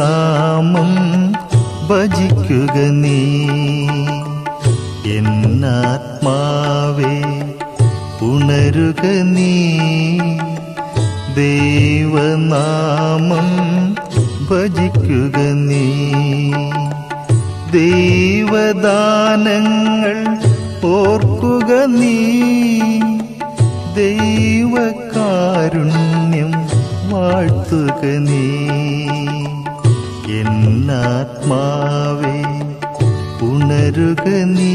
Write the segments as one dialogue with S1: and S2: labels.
S1: ദൈവനാമം ഭജിക്കുക നീ എന്നാത്മാവേ ഉണരുക നീ ദൈവനാമം ഭജിക്കുക നീ ദൈവദാനങ്ങൾ ഓർക്കുക നീ ദൈവകാരുണ്യം വാഴ്ത്തുക നീ എന്നാത്മാവേ ഉണരുക നീ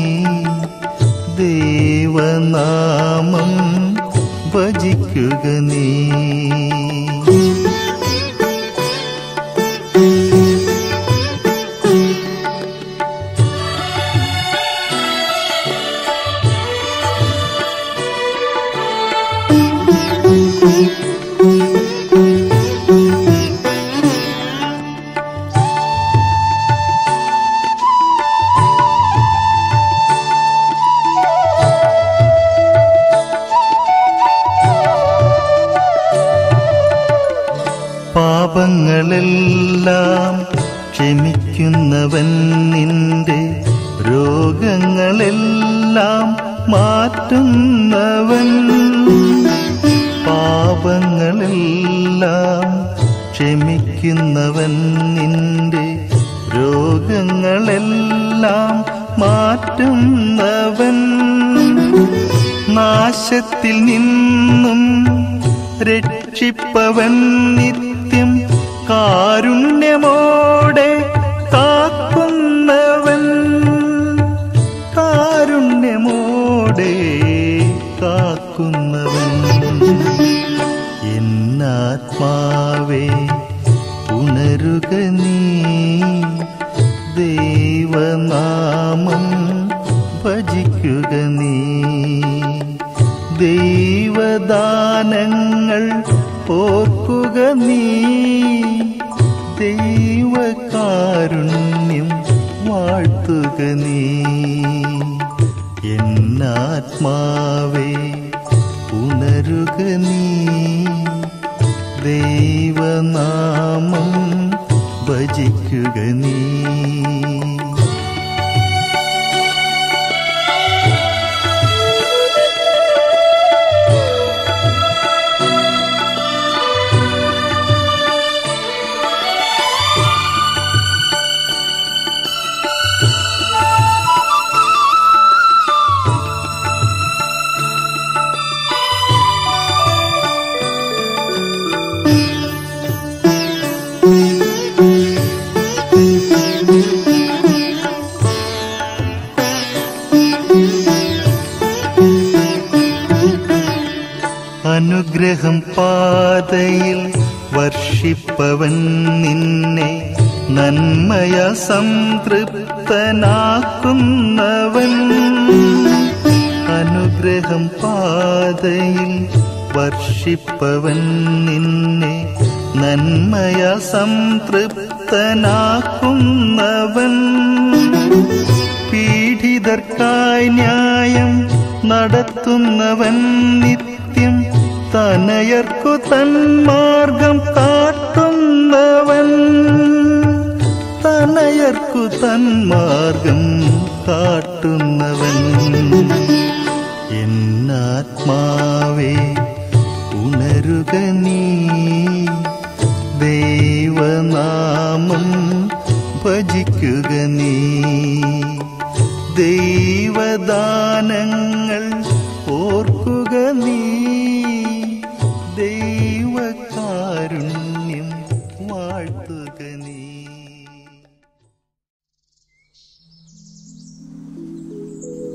S1: ദൈവനാമം ഭജിക്കുക നീ പാപങ്ങളെല്ലാം ക്ഷമിക്കുന്നവൻ നിന്റെ രോഗങ്ങളെല്ലാം മാറ്റുന്നവൻ പാപങ്ങളെല്ലാം ക്ഷമിക്കുന്നവൻ നിന്റെ രോഗങ്ങളെല്ലാം മാറ്റുന്നവൻ നാശത്തിൽ നിന്നും രക്ഷിപ്പവൻ നിത്യം കാരുണ്യമോടെ കാക്കുന്നവൻ കാരുണ്യമോടെ കാക്കുന്നവൻ എന്നാത്മാവേ ഉണരുക നീ ദൈവനാമം ഭജിക്കുക നീ ദൈവദാനങ്ങൾ ഓർക്കുക നീ ദൈവകാരുണ്യം വാഴ്ത്തുക നീ എന്നാത്മാവേ ഉണരുക നീ ദൈവനാമം ഭജിക്കുക നീ അനുഗ്രഹം പാതയിൽ വർഷിപ്പവൻ നിന്നെ നന്മയ സംതൃപ്തനാക്കുന്നവൻ അനുഗ്രഹം പാതയിൽ വർഷിപ്പവൻ നിന്നെ നന്മയ സംതൃപ്തനാക്കുന്നവൻ പീഡിതർക്കായി ന്യായം നടത്തുന്നവൻ നിത്യം തനയർക്കു തന്മാർഗം കാട്ടുന്നവൻ തനയർക്കു തന്മാർഗം കാട്ടുന്നവൻ എന്നാത്മാവേ ഉണരുക നീ ദൈവനാമം ഭജിക്കുക നീ ദൈവദാനങ്ങൾ ഓർക്കുക നീ ദൈവകാരുണ്യം വാഴ്ത്തുക നീ